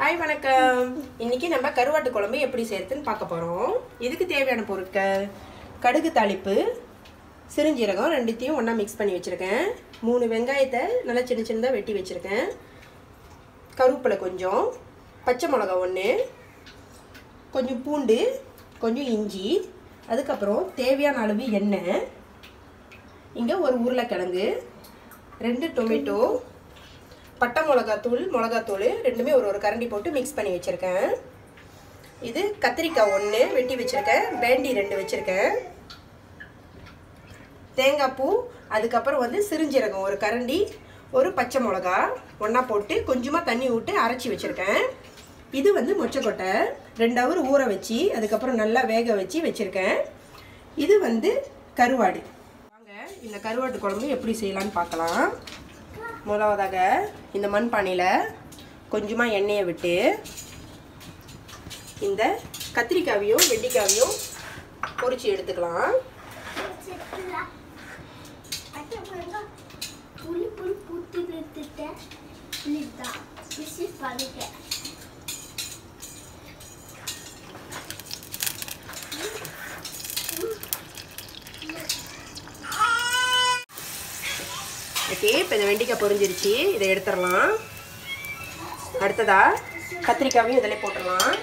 hi வணக்கம் இன்னைக்கு நம்ம கருவாட்டு குழம்பு எப்படி செய்யறதுன்னு பார்க்க போகிறோம் இதுக்கு தேவையான பொருட்கள் கடுகு தாளிப்பு சிறுஞ்சீரகம் ரெண்டுத்தையும் ஒன்றா மிக்ஸ் பண்ணி வச்சுருக்கேன் மூணு வெங்காயத்தை நல்லா சின்ன சின்னதாக வெட்டி வச்சுருக்கேன் கருவேப்பிலை கொஞ்சம் பச்சை மிளகா ஒன்று கொஞ்சம் பூண்டு கொஞ்சம் இஞ்சி அதுக்கப்புறம் தேவையான அளவு எண்ணெய் இங்கே ஒரு உருளைக்கிழங்கு ரெண்டு டொமேட்டோ பட்டை மிளகாத்தூள் மிளகாத்தூள் ரெண்டுமே ஒரு ஒரு கரண்டி போட்டு மிக்ஸ் பண்ணி வச்சுருக்கேன் இது கத்திரிக்காய் ஒன்று வெட்டி வச்சுருக்கேன் பேண்டி ரெண்டு வச்சுருக்கேன் தேங்காய் பூ அதுக்கப்புறம் வந்து சிறுஞ்சீரகம் ஒரு கரண்டி ஒரு பச்சை மிளகா ஒன்றா போட்டு கொஞ்சமாக தண்ணி விட்டு அரைச்சி வச்சுருக்கேன் இது வந்து மொச்சக்கொட்டை ரெண்டு ஹவர் ஊற வச்சு அதுக்கப்புறம் நல்லா வேக வச்சு வச்சுருக்கேன் இது வந்து கருவாடு வாங்க இந்த கருவாட்டு குழம்பு எப்படி செய்யலான்னு பார்க்கலாம் முதலாவதாக இந்த மண்பானையில் கொஞ்சமாக எண்ணெயை விட்டு இந்த கத்திரிக்காவையும் வெண்டிக்காவையும் பொரிச்சு எடுத்துக்கலாம் புளி புளி பூத்தி எடுத்துட்டேன் புளிதான் பிசி பண்ணிட்டேன் ஓகே இப்போ இந்த வெண்டிக்காய் பொரிஞ்சிருச்சு இதை எடுத்துடலாம் அடுத்ததா கத்திரிக்காவையும் இதில் போட்டுடலாம்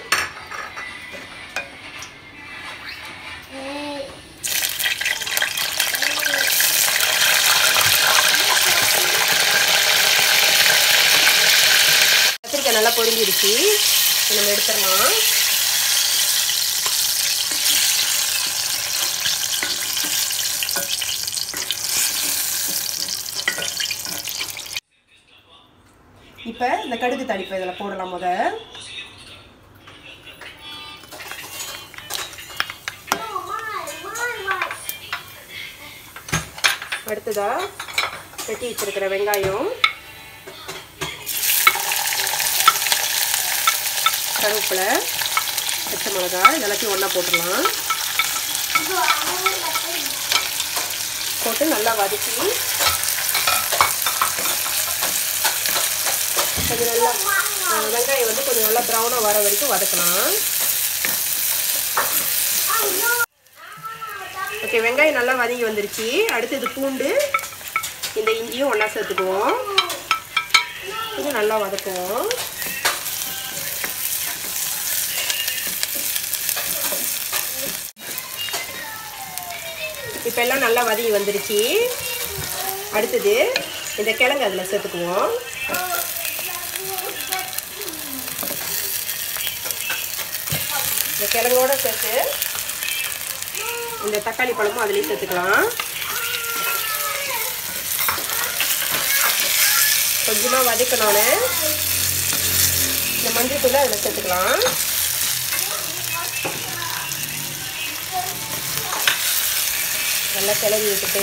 கத்திரிக்காய் நல்லா பொரிஞ்சிருச்சு இதை நம்ம எடுத்துடலாம் இப்போ இந்த கடுகு தாளிப்பு இதில் போடலாம் முத அடுத்ததா வெட்டி வச்சிருக்கிற வெங்காயம் கருவேப்பிலை பச்சை மிளகா எல்லாத்தையும் ஒன்றா போட்டுடலாம் போட்டு நல்லா வதக்கி கொஞ்சம் நல்லா ஆ, வெங்காயம் வந்து கொஞ்சம் நல்லா ப்ரௌனாக வர வரைக்கும் வதக்கலாம் ஓகே வெங்காயம் நல்லா வதங்கி வந்துருச்சு அடுத்தது பூண்டு இந்த இஞ்சியும் ஒன்றா சேர்த்துக்குவோம் இது நல்லா வதக்குவோம் இப்போ எல்லாம் நல்லா வதங்கி வந்துருச்சு அடுத்தது இந்த கிழங்கு அதில் சேர்த்துக்குவோம் இந்த கிழங்கோட சேர்த்து இந்த தக்காளி பழமும் அதுலேயும் சேர்த்துக்கலாம் கொஞ்சமாக வதக்கணும்னு இந்த மஞ்சள் தூளை அதில் சேர்த்துக்கலாம் நல்லா கிளறி விட்டுட்டு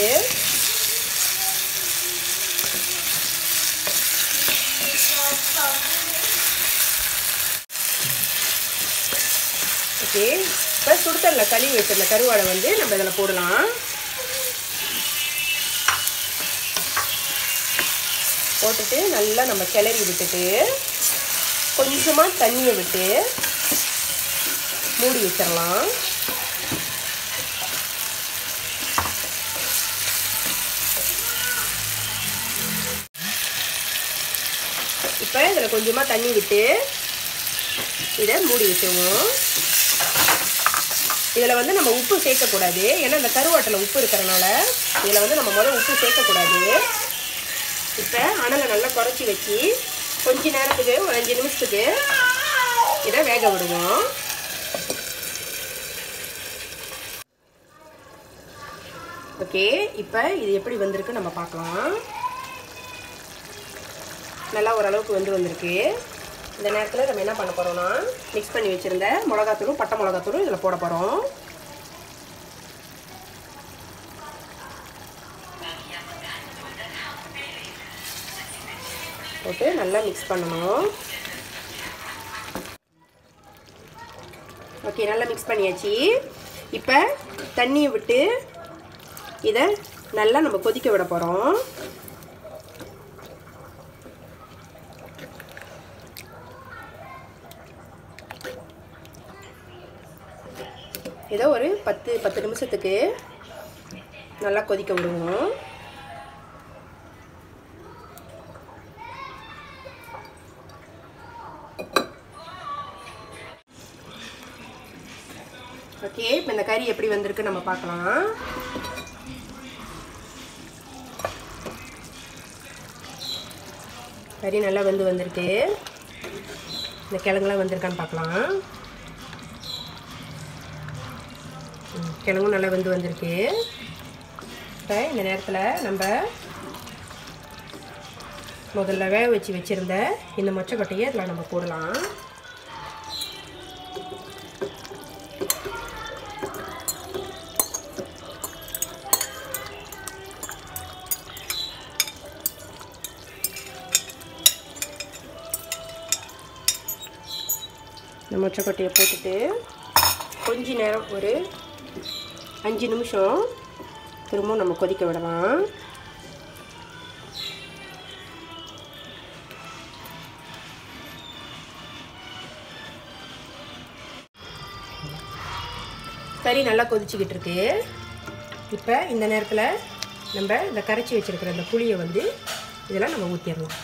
ஓகே இப்போ சுடுத்தரில் கழுவி வச்சிருந்த கருவாடை வந்து நம்ம இதில் போடலாம் போட்டுட்டு நல்லா நம்ம கிளறி விட்டுட்டு கொஞ்சமாக தண்ணியை விட்டு மூடி வச்சிடலாம் இப்போ இதில் கொஞ்சமாக தண்ணி விட்டு இதை மூடி வச்சுருவோம் இதில் வந்து நம்ம உப்பு சேர்க்கக்கூடாது ஏன்னா இந்த கருவாட்டில் உப்பு இருக்கிறனால இதில் வந்து நம்ம முதல்ல உப்பு சேர்க்கக்கூடாது இப்போ அனலை நல்லா குறைச்சி வச்சு கொஞ்ச நேரத்துக்கு ஒரு அஞ்சு நிமிஷத்துக்கு இதை வேக விடுவோம் ஓகே இப்போ இது எப்படி வந்திருக்கு நம்ம பார்க்கலாம் நல்லா ஓரளவுக்கு வெந்து வந்திருக்கு இந்த நேரத்தில் நம்ம என்ன பண்ண போகிறோம்னா மிக்ஸ் பண்ணி வச்சுருந்த மிளகாத்தூளும் பட்டை மிளகாத்தூளும் இதில் போட போகிறோம் போட்டு நல்லா மிக்ஸ் பண்ணணும் ஓகே நல்லா மிக்ஸ் பண்ணியாச்சு இப்போ தண்ணியை விட்டு இதை நல்லா நம்ம கொதிக்க விட போகிறோம் ஏதோ ஒரு பத்து பத்து நிமிஷத்துக்கு நல்லா கொதிக்க விடுவோம் ஓகே இப்போ இந்த கறி எப்படி வந்திருக்கு நம்ம பார்க்கலாம் கறி நல்லா வெந்து வந்திருக்கு இந்த கிழங்குலாம் வந்திருக்கான்னு பார்க்கலாம் ம், கிழங்கும் நல்லா வெந்து வந்திருக்கு இப்போ இந்த நேரத்தில் நம்ம முதல்ல வேக வச்சு வச்சுருந்த இந்த மொச்சக்கொட்டையை இதில் நம்ம போடலாம் இந்த மொச்சக்கொட்டையை போட்டுட்டு கொஞ்ச நேரம் ஒரு அஞ்சு நிமிஷம் திரும்பவும் நம்ம கொதிக்க விடலாம் கறி நல்லா கொதிச்சுக்கிட்டு இருக்கு இப்போ இந்த நேரத்தில் நம்ம இந்த கரைச்சி வச்சிருக்கிற இந்த புளியை வந்து இதெல்லாம் நம்ம ஊற்றிடலாம்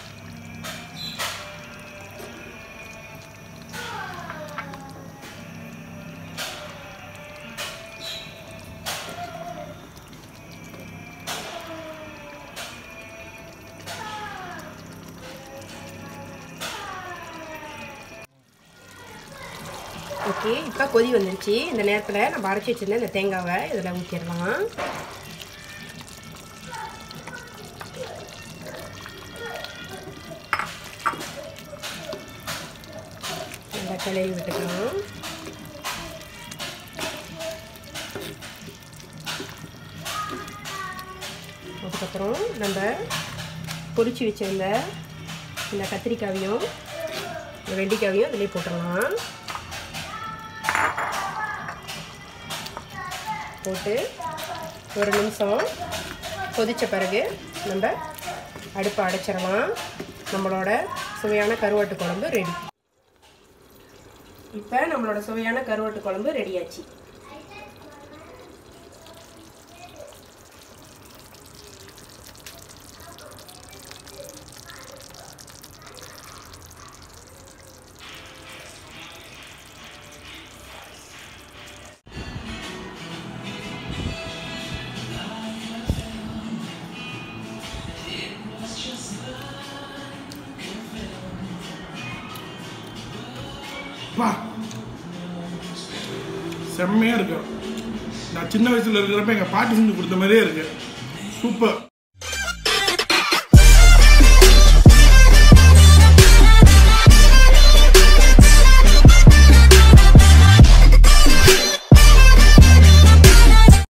ஓகே இப்போ கொதி வந்துருச்சு இந்த நேரத்தில் நம்ம அரைச்சி வச்சிருந்த இந்த தேங்காவை இதில் ஊற்றிடலாம் நல்லா கிளறி விட்டுக்கலாம் அதுக்கப்புறம் நம்ம பொரிச்சு வச்சிருந்த இந்த கத்திரிக்காவையும் இந்த வெண்டைக்காவையும் இதிலே போட்டுடலாம் போட்டு ஒரு நிமிஷம் கொதித்த பிறகு நம்ம அடுப்பை அடைச்சிடலாம் நம்மளோட சுவையான கருவாட்டு குழம்பு ரெடி இப்போ நம்மளோட சுவையான கருவாட்டு குழம்பு ரெடியாச்சு பா செம்மையாக இருக்கு நான் சின்ன வயசில் இருக்கிறப்ப எங்கள் பாட்டி செஞ்சு கொடுத்த மாதிரியே இருக்கு சூப்பர்